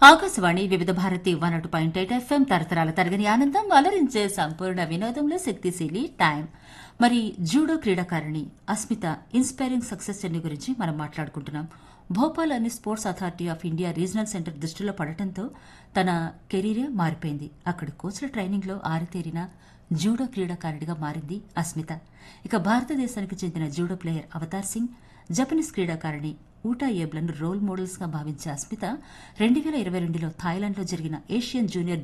Akashvani Vividh Bharati one అటు point eight FM తరతరాల తరగని ఆనందం అలరించే సంపూర్ణ వినోదంలో శక్తిశీలి టైం మరి జూడో క్రీడాకారిణి అస్మిత ఇన్స్పైరింగ్ సక్సెస్ జర్నీ గురించి మనం మాట్లాడుకుంటున్నాం భోపాల్ అనే sports authority of India regional center దృష్టిలో పడటంతో తన కెరీరే మారిపోయింది అక్కడ కోచ్ల ట్రైనింగ్లో ఆరితేరిన జూడో క్రీడాకారిణిగా మారింది అస్మిత ఇక భారతదేశానికి చెందిన judo player Avtar Singh Japanese క్రీడాకారిణి ఊటా ఏబ్లను రోల్ మోడల్స్ గా భావించే అస్మిత రెండు వేల ఇరవై రెండులో థాయిలాండ్లో జరిగిన ఏషియన్ జూనియర్